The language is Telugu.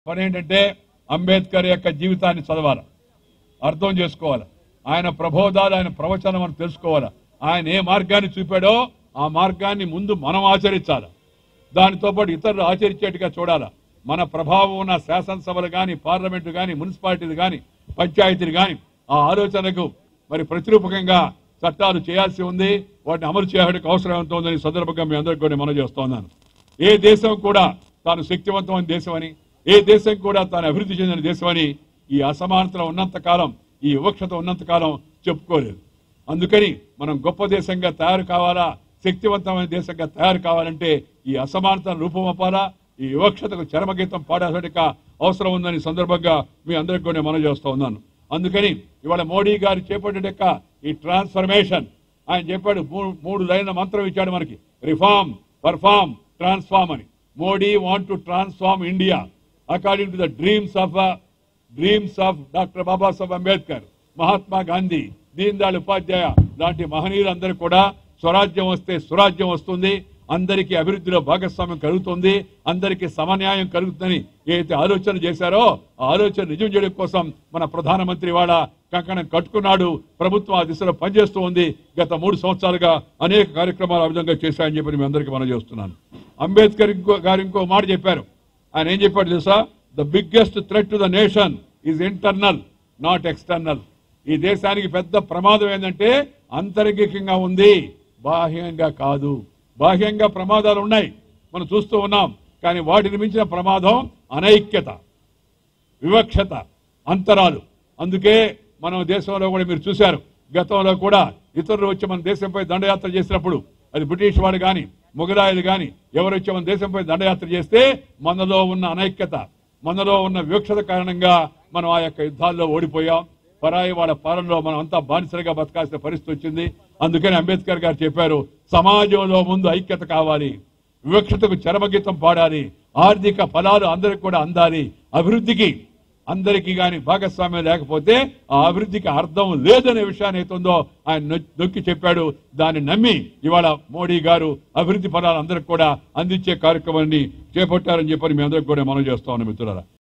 పని ఏంటంటే అంబేద్కర్ యొక్క జీవితాన్ని చదవాలి అర్థం చేసుకోవాలి ఆయన ప్రబోధాలు ఆయన ప్రవచనం మనం తెలుసుకోవాలి ఆయన ఏ మార్గాన్ని చూపాడో ఆ మార్గాన్ని ముందు మనం ఆచరించాలి దానితో పాటు ఇతరులు ఆచరించేట్టుగా చూడాలి మన ప్రభావం ఉన్న శాసనసభలు కానీ పార్లమెంటు కానీ మున్సిపాలిటీలు కానీ పంచాయతీలు కానీ ఆ ఆలోచనకు మరి ప్రతిరూపకంగా చట్టాలు చేయాల్సి ఉంది వాటిని అమలు చేయడానికి అవసరం ఎంత ఉందని ఈ సందర్భంగా మీ అందరికీ కూడా మనం చేస్తా ఉన్నాను ఏ దేశం కూడా తాను శక్తివంతమైన దేశం అని ఏ దేశం కూడా తాను అభివృద్ధి చెందిన దేశం అని ఈ అసమానతలు ఉన్నంత కాలం ఈ వివక్షత ఉన్నంత కాలం చెప్పుకోలేదు అందుకని మనం గొప్ప దేశంగా తయారు కావాలా శక్తివంతమైన దేశంగా తయారు కావాలంటే ఈ అసమానతను రూపమపాలా ఈ వివక్షతకు చరమగీతం పాడాల్సిన అవసరం ఉందని ఈ సందర్భంగా మీ అందరికీ కూడా మనం చేస్తూ ఉన్నాను అందుకని ఇవాళ మోడీ గారు చేపట్టే ఈ ట్రాన్స్ఫర్మేషన్ ఆయన చెప్పాడు మూడు- మూడు లైన్ల మంత్రం ఇచ్చాడు మనకి రిఫార్మ్ పర్ఫార్మ్ ట్రాన్స్ఫార్మ్ అని Modi want to transform India according to the dreams of dreams of doctor Babasaheb Ambedkar Mahatma Gandhi Deen Dayal Upadhyaya లాంటి మహనీయులందరూ కూడా స్వరాజ్యం వస్తే సురాజ్యం వస్తుంది అందరికీ అభివృద్ధిలో భాగస్వామ్యం కలుగుతుంది అందరికీ సమన్యాయం కలుగుతుందని ఏదైతే ఆలోచన చేశారో ఆ ఆలోచన నిజం చేయడం కోసం మన ప్రధానమంత్రి వాళ్ళ కంకణం కట్టుకున్నాడు ప్రభుత్వం ఆ దిశలో పనిచేస్తూ ఉంది గత మూడు సంవత్సరాలుగా అనేక కార్యక్రమాలు ఆ విధంగా చేశాయని చెప్పి మీ అందరికీ మనం చేస్తున్నాను అంబేద్కర్ ఇంకో గారు ఇంకో మాట చెప్పారు ఆయన ఏం చెప్పాడు తెలుసా the biggest threat to the nation is internal not external ఈ దేశానికి పెద్ద ప్రమాదం ఏంటంటే అంతర్గికంగా ఉంది బాహ్యంగా కాదు బాహ్యంగా ప్రమాదాలు ఉన్నాయి మనం చూస్తూ ఉన్నాం కానీ వాటిని మించిన ప్రమాదం అనైక్యత వివక్షత అంతరాలు అందుకే మనం దేశంలో కూడా మీరు చూశారు గతంలో కూడా ఇతరులు వచ్చి మన దేశంపై దండయాత్ర చేసినప్పుడు అది బ్రిటిష్ వాడు కానీ మొగలాయులు కానీ ఎవరు వచ్చి మన దేశంపై దండయాత్ర చేస్తే మనలో ఉన్న అనైక్యత మనలో ఉన్న వివక్షత కారణంగా మనం ఆ యొక్క యుద్ధాల్లో ఓడిపోయాం పరాయి వాళ్ళ పాలనలో మనం అంతా బానిసలుగా బతకాల్సిన పరిస్థితి వచ్చింది అందుకని అంబేద్కర్ గారు చెప్పారు సమాజంలో ముందు ఐక్యత కావాలి వివక్షతకు చరమగీతం పాడాలి ఆర్థిక ఫలాలు అందరికి కూడా అందాలి అభివృద్ధికి అందరికీ గాని భాగస్వామ్యం లేకపోతే ఆ అభివృద్ధికి అర్థం లేదనే విషయాన్ని అవుతుందో ఆయన నొ- నొక్కి చెప్పాడు దాన్ని నమ్మి ఇవాళ మోడీ గారు అభివృద్ధి ఫలాలు అందరికి కూడా అందించే కార్యక్రమాన్ని చేపట్టారని చెప్పని మీ అందరికి కూడా మనం చేస్తా ఉన్నాం మిత్రులారా